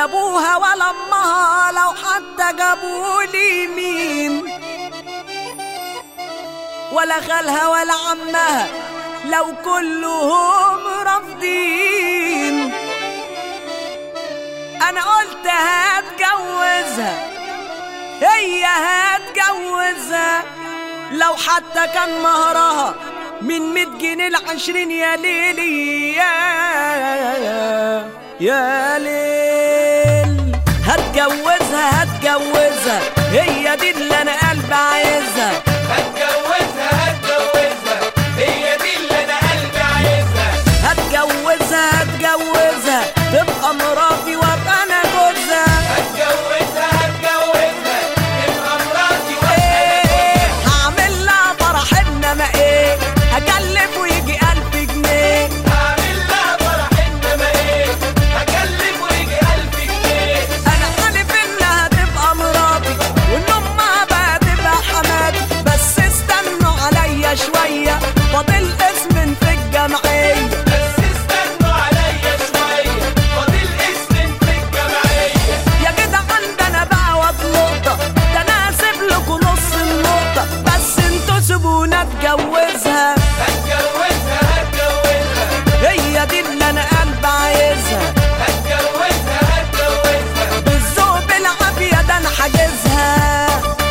ابوها ولا امها لو حتى جابوا لي مين ولا خالها ولا عمها لو كلهم رافضين انا قلت هتجوزها هي هتجوزها لو حتى كان مهرها من مية جنيه لعشرين يا ليلي يا يا ليل هتجوزها هتجوزها هي دي اللي انا قلبي عايزها هتجوزها هتجوزها هي دي اللي انا قلبي عايزها هتجوزها هتجوزها تبقى مراتي وابقى انا جوزها هتجوزها هتجوزها تبقى مراتي ايه هعمل لها فرح انما ايه هكلف ويجي الف جنيه هعمل لها فرح انما ايه هكلف ويجي الف جنيه انا حالف انها تبقى مراتي وان امها بقى تبقى حماتي بس استنوا عليا شويه فاضل اسم في الجمعيه بس استنوا عليا شويه فاضل اسم في الجمعيه يا جدع عندنا بقى واد نقطه ده انا هسيب لكم نص النقطه بس انتوا سيبونا اتجوزها هتجوزها هتجوزها هي دي اللي انا قلبي عايزها هتجوزها هتجوزها بالذوق بالعافيه ده انا حاجزها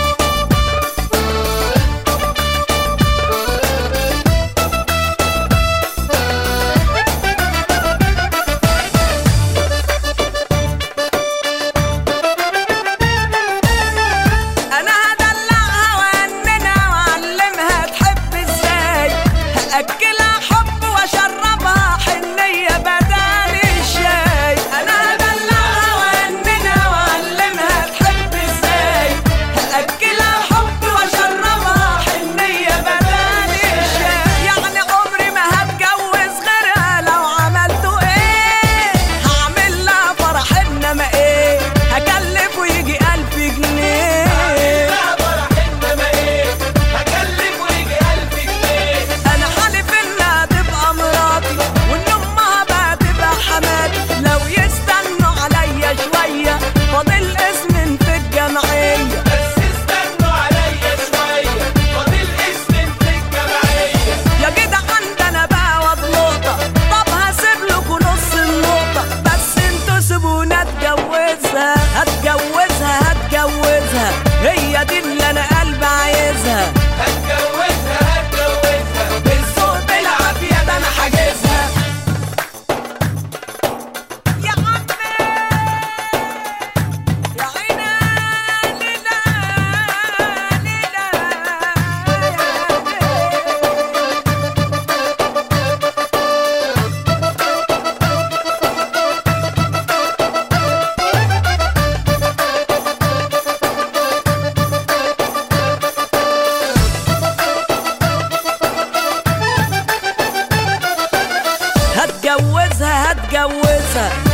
انا هدلعها واننا واعلمها تحب ازاي هاكلها حب واشربها حنيه بدل الشاي انا هدلعها واننا واعلمها تحب ازاي هاكلها حب واشربها حنيه بدل الشاي يعني عمري ما هتجوز غيرها لو عملتوا ايه هعمل لها فرح انما ايه هكلف ويجي الف جنيه لها فرح انما ايه هكلف ويجي الف جنيه انا حالف انها تبقى مراتي وان امها بقى تبقى حماتي لو يستنوا عليا شويه فاضل اسم في الجمعيه بس استنوا عليا شويه فاضل اسم في الجمعيه يا جدع عندنا بقى واد نقطه طب هسيب لكم نص النقطه بس انتوا سيبونا اتجوزها هتجوزها هتجوزها هي دي اللي انا قلبي عايزها هتجوزها هتجوزها بالذوق بالعافيه ده انا حاجزها يا عمي يا عيني ليلى ليلى هتجوزها هتجوزها